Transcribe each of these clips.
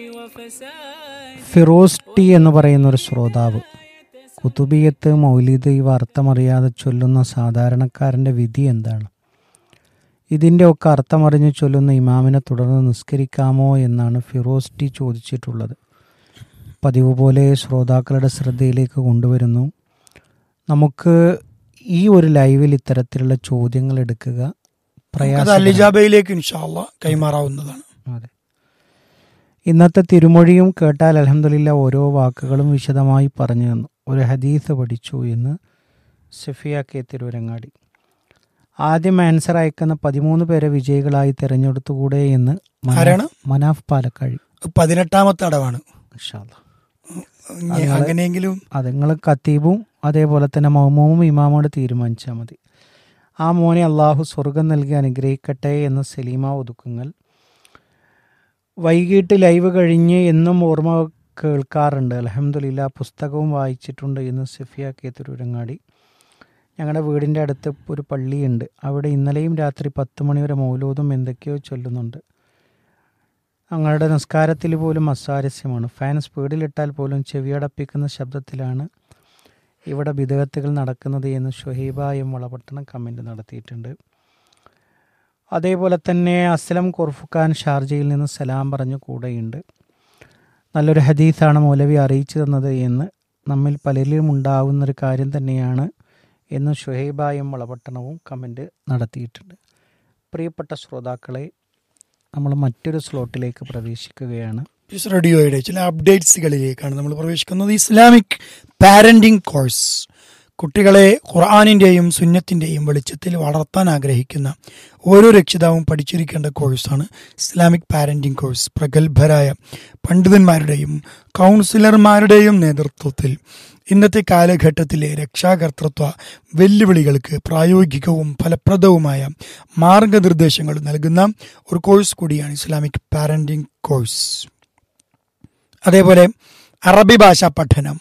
Firoz T എന്ന് പറയുന്ന ഒരു ശ്രോതാവ് കുത്തുബിയത്ത് മൗലിദ് ഇവ അർത്ഥമറിയാതെ ചൊല്ലുന്ന സാധാരണക്കാരൻ്റെ വിധി എന്താണ് ഇതിൻ്റെ ഒക്കെ അർത്ഥമറിഞ്ഞ് ചൊല്ലുന്ന ഇമാമിനെ തുടർന്ന് നിസ്കരിക്കാമോ എന്നാണ് ഫിറോസ് ടി ചോദിച്ചിട്ടുള്ളത് പതിവ് പോലെ ശ്രോതാക്കളുടെ ശ്രദ്ധയിലേക്ക് കൊണ്ടുവരുന്നു നമുക്ക് ഈ ഒരു ലൈവിൽ ഇത്തരത്തിലുള്ള ചോദ്യങ്ങൾ എടുക്കുക അത് പ്രയാസം അലിജാബയിലേക്ക് ഇൻഷാല്ല കൈമാറാവുന്നതാണ് അതെ ഇന്നത്തെ തിരുമൊഴിയും കേട്ടാൽ അലഹമില്ല ഓരോ വാക്കുകളും വിശദമായി പറഞ്ഞു തന്നു ഒരു ഹദീസ് പഠിച്ചു എന്ന് സഫിയ കെ തിരുവരങ്ങാടി ആദ്യം ആൻസർ അയക്കുന്ന പതിമൂന്ന് പേരെ വിജയികളായി തിരഞ്ഞെടുത്തുകൂടെ എന്ന് മനാഫ്- ആരാണ്? മനാഫ് പാലക്കാഴി പതിനെട്ടാമത്തെ അടവാണ് ഇൻഷാ അല്ലാ. ഇനി അങ്ങനെ- അങ്ങനെയെങ്കിലും അത് നിങ്ങൾ കത്തീബും അതേപോലെ തന്നെ മൗമൂമും ഇമാമോട് തീരുമാനിച്ചാൽ മതി ആ മോനെ അള്ളാഹു സ്വർഗം നൽകി അനുഗ്രഹിക്കട്ടെ എന്ന് സലീമ ഒതുക്കുങ്ങൾ വൈകിട്ട് ലൈവ് കഴിഞ്ഞ് എന്നും ഓർമ്മ കേൾക്കാറുണ്ട് അലഹമില്ല പുസ്തകവും വായിച്ചിട്ടുണ്ട് എന്ന് സഫിയ കെ തിരുവരങ്ങാടി ഞങ്ങളുടെ വീടിൻ്റെ അടുത്ത് ഒരു പള്ളിയുണ്ട് അവിടെ ഇന്നലെയും രാത്രി പത്ത് മണിവരെ മൗലൂദും എന്തൊക്കെയോ ചൊല്ലുന്നുണ്ട് ഞങ്ങളുടെ നിസ്കാരത്തിൽ പോലും അസ്വാരസ്യമാണ് ഫാൻ സ്പീഡിലിട്ടാൽ പോലും ചെവിയടപ്പിക്കുന്ന ശബ്ദത്തിലാണ് ഇവിടെ വിദഗത്തുകൾ നടക്കുന്നത് എന്ന് ഷുഹൈബ എം വളപട്ടണം കമൻറ്റ് നടത്തിയിട്ടുണ്ട് അതേപോലെ തന്നെ അസ്ലം കൊർഫുഖാൻ ഷാർജയിൽ നിന്ന് സലാം പറഞ്ഞു കൂടെയുണ്ട് നല്ലൊരു ഹദീസാണ് മൗലവി അറിയിച്ചു തന്നത് എന്ന് നമ്മിൽ പലരിലും ഉണ്ടാവുന്നൊരു കാര്യം തന്നെയാണ് എന്ന് ഷുഹൈബ എം വളപട്ടണവും കമൻറ്റ് നടത്തിയിട്ടുണ്ട് പ്രിയപ്പെട്ട ശ്രോതാക്കളെ നമ്മൾ മറ്റൊരു സ്ലോട്ടിലേക്ക് പ്രവേശിക്കുകയാണ് പീസ് റേഡിയോയുടെ ചില അപ്ഡേറ്റ്സുകളിലേക്കാണ് നമ്മൾ പ്രവേശിക്കുന്നത് ഇസ്ലാമിക് പാരന്റിംഗ് കോഴ്സ് കുട്ടികളെ ഖുർആാനിൻ്റെയും സുന്നത്തിൻ്റെയും വെളിച്ചത്തിൽ വളർത്താൻ ആഗ്രഹിക്കുന്ന ഓരോ രക്ഷിതാവും പഠിച്ചിരിക്കേണ്ട കോഴ്സാണ് ഇസ്ലാമിക് പാരന്റിംഗ് കോഴ്സ് പ്രഗത്ഭരായ പണ്ഡിതന്മാരുടെയും കൗൺസിലർമാരുടെയും നേതൃത്വത്തിൽ ഇന്നത്തെ കാലഘട്ടത്തിലെ രക്ഷാകർത്തൃത്വ വെല്ലുവിളികൾക്ക് പ്രായോഗികവും ഫലപ്രദവുമായ മാർഗനിർദ്ദേശങ്ങൾ നൽകുന്ന ഒരു കോഴ്സ് കൂടിയാണ് ഇസ്ലാമിക് പാരന്റിംഗ് കോഴ്സ് അതേപോലെ അറബി ഭാഷാ പഠനം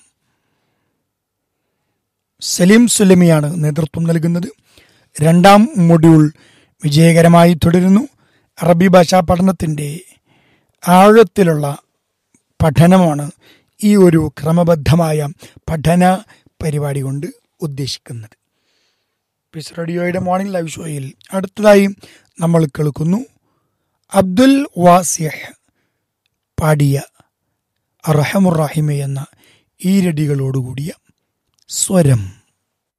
സലീം സുലമിയാണ് നേതൃത്വം നൽകുന്നത് രണ്ടാം മൊഡ്യൂൾ വിജയകരമായി തുടരുന്നു അറബി ഭാഷാ പഠനത്തിൻ്റെ ആഴത്തിലുള്ള പഠനമാണ് ഈ ഒരു ക്രമബദ്ധമായ പഠന പരിപാടി കൊണ്ട് ഉദ്ദേശിക്കുന്നത് പീസ് റേഡിയോയുടെ മോർണിംഗ് ലൈവ് ഷോയിൽ അടുത്തതായി നമ്മൾ കേൾക്കുന്നു അബ്ദുൽ വാസിഹ് പാടിയ അറഹമുറാഹിമ എന്ന ഈരടികളോടുകൂടിയ സ്വരം